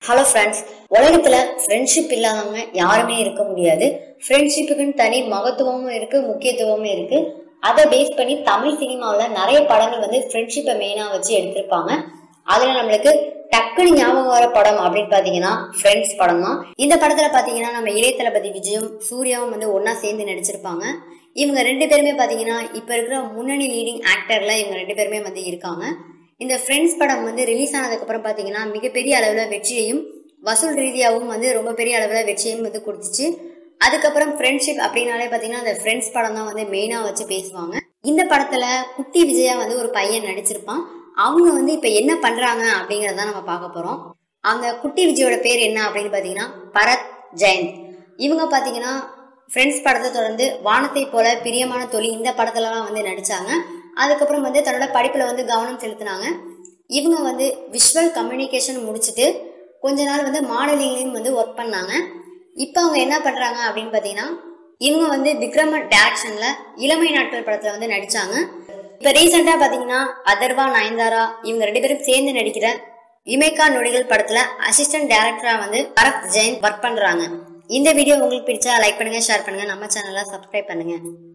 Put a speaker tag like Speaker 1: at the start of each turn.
Speaker 1: hello friends உலகத்துல friendship இல்லாதவங்க யாருமே இருக்க முடியாது ஃப்ரெண்ட்ஷிப்புக்குன்னு தனி மகத்துவமும் இருக்கு முக்கியத்துவமும் இருக்கு அதை பேஸ் பண்ணி தமிழ் சினிமாவில் நிறைய படங்கள் வந்து ஃப்ரெண்ட்ஷிப்பை மெயினாக வச்சு எடுத்திருப்பாங்க அதில் நம்மளுக்கு டக்குனு ஞாபகம் வர படம் அப்படின்னு பார்த்தீங்கன்னா ஃப்ரெண்ட்ஸ் படம் தான் இந்த படத்தில் பார்த்தீங்கன்னா நம்ம இளைய தளபதி விஜயும் சூர்யாவும் வந்து ஒன்றா சேர்ந்து நடிச்சிருப்பாங்க இவங்க ரெண்டு பேருமே பார்த்தீங்கன்னா இப்போ இருக்கிற முன்னணி லீடிங் ஆக்டர்ல இவங்க ரெண்டு பேருமே வந்து இருக்காங்க இந்த ஃப்ரெண்ட்ஸ் படம் வந்து ரிலீஸ் ஆனதுக்கப்புறம் பார்த்தீங்கன்னா மிகப்பெரிய அளவில் வெற்றியையும் வசூல் ரீதியாகவும் வந்து ரொம்ப பெரிய அளவில் வெற்றியையும் வந்து கொடுத்துச்சு அதுக்கப்புறம் ஃப்ரெண்ட்ஷிப் அப்படின்னாலே பார்த்தீங்கன்னா அந்த ஃப்ரெண்ட்ஸ் படம் தான் வந்து மெயினாக வச்சு பேசுவாங்க இந்த படத்தில் குட்டி விஜயா வந்து ஒரு பையன் நடிச்சிருப்பான் அவங்க வந்து இப்போ என்ன பண்ணுறாங்க அப்படிங்கிறத நம்ம பார்க்க போகிறோம் அந்த குட்டி விஜயோட பேர் என்ன அப்படின்னு பார்த்தீங்கன்னா பரத் ஜெயந்த் இவங்க பார்த்தீங்கன்னா ஃப்ரெண்ட்ஸ் படத்தை தொடர்ந்து வானத்தை போல பிரியமான தொழி இந்த படத்துலலாம் வந்து நடிச்சாங்க அதுக்கப்புறம் வந்து தன்னோட படிப்பில் வந்து கவனம் செலுத்தினாங்க இவங்க வந்து விஷுவல் கம்யூனிகேஷன் முடிச்சுட்டு கொஞ்ச நாள் வந்து மாடலிங்லையும் வந்து ஒர்க் பண்ணாங்க இப்போ அவங்க என்ன பண்ணுறாங்க அப்படின்னு பார்த்தீங்கன்னா இவங்க வந்து விக்ரமன் டேரக்ஷனில் இளமை நாட்கள் படத்தில் வந்து நடித்தாங்க இப்போ ரீசெண்டாக பார்த்தீங்கன்னா அதர்வா நயன்தாரா இவங்க ரெண்டு பேரும் சேர்ந்து நடிக்கிற இமைக்கா நொடிகள் படத்தில் அசிஸ்டன்ட் டேரக்டராக வந்து பரத் ஜெயின் ஒர்க் பண்ணுறாங்க இந்த வீடியோ உங்களுக்கு பிடிச்சா லைக் பண்ணுங்க ஷேர் பண்ணுங்க நம்ம சேனலை சப்ஸ்கிரைப் பண்ணுங்க